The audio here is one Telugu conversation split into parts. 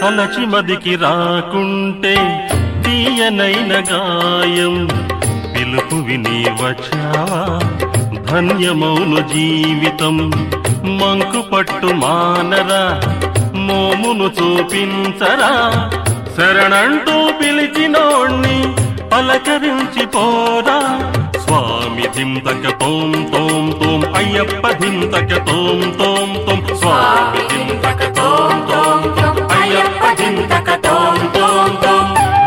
తలచి మదికి రాకుంటే తీయనైన గాయం పిలుపు విని వచ్చావా ధన్యమౌను జీవితం మంకు పట్టు మానరా మోమును చూపించరా శరణంటూ పిలిచినోణ్ణి పలకరించి పోరా స్వామి ధింతక తోం తోం తోం అయ్యప్ప ధింతక తోం తోం తోం స్వామి ధింతక తోం తోం తోం అయ్యప్ప ధింతక తోం తోం తోం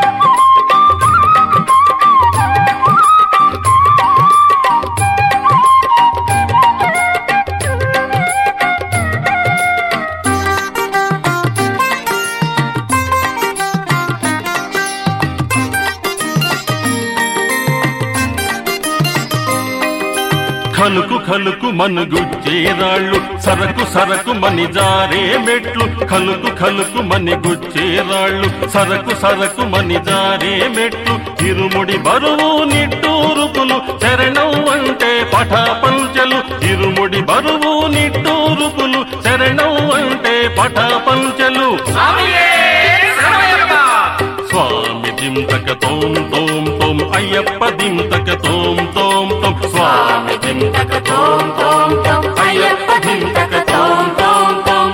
ఖలుకు ఖలుకు మనుగుచ్చే రాళ్ళు సరకు సరకు మని జారే మెట్లు ఖలుకు ఖలుకు మని గుచ్చే రాళ్ళు సరకు సరకు మని జారే మెట్లు ఇరుముడి బరువు నిట్టూరుపులు చరణం అంటే పటాపంచలు ఇరుముడి బరువు నిట్టూరుపులు చరణం అంటే పటాపంచలు స్వామియే శరణమయ్యప్ప స్వామి దింతక తోం తోం తోం అయ్యప్ప దింతక తోం తోం తోం స్వామి దింతక తోం తోం తోం అయ్యప్ప దింతక తోం తోం తోం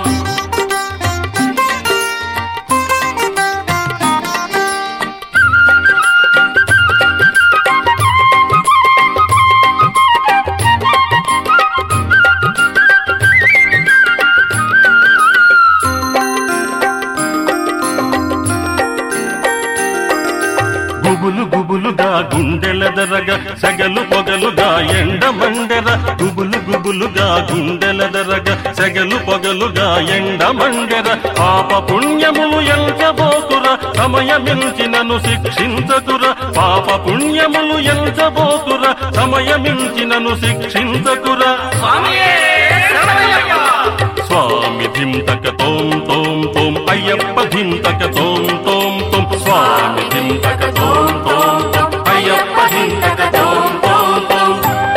గుబులు గుబులుగా గుండెల దరగ సెగలు పొగలుగా ఎండ మండెర గుబులు గుబులుగా గుండెల దరగ సెగలు పొగలుగా ఎండ మండెర పాప పుణ్యములు ఎంచబోకుర సమయమించి నన్ను శిక్షించకుర పాప పుణ్యములు ఎంచబోకుర సమయమించి నన్ను శిక్షించకుర స్వామియే శరణమయ్యప్ప స్వామి ధింతక తోం తోం తోం అయ్యప్ప ధింతక తోం తోం తోం స్వామి ధింతక తోం తోం తోం అయ్యప్ప ధింతక తోం తోం తోం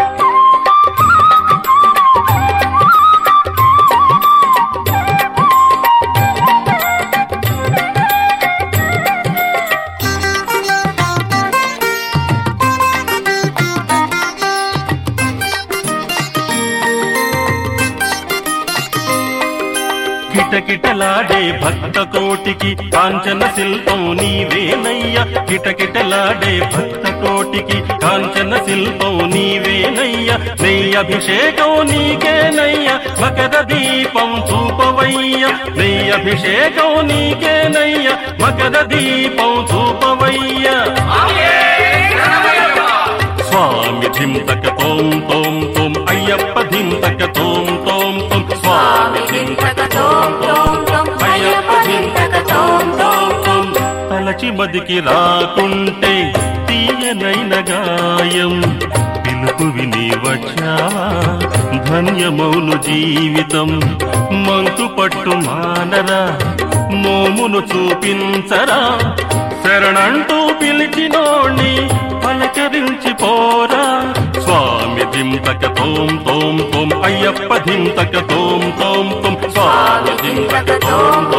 కిటకిటలాడే భక్త కోటికి కాంచన శిల్పం నీవేనయ్య కిటకిటలాడే భక్త కోటికి కాంచన శిల్పం నీవేనయ్య నెయ్య అభిషేకం నీకేనయ్య మకర దీపం చూపవయ్య నెయ్య అభిషేకం నీకేనయ్య మకర దీపం చూపవయ్య స్వామియే శరణమయ్యప్ప స్వామి ధింతక తోం తోం తోం అయ్యప్ప ధింతక తోం తోం తోం స్వామి ధింతక తోం తోం తోం అయ్యప్ప ధింతక తోం తోం తోం తలచి బదికి రాకుంటే తీయనైన గాయం పిలుపు విని వచ్చావా ధన్యమౌను జీవితం మంకు పట్టు మానరా మోమును చూపించరా శరణంటూ పిలిచినోణ్ణి పలకరించి పోరా స్వామి దింతక తోం తోం తోం అయ్యప్ప దింతక తోం తోం తోం స్వామి దింతక తోం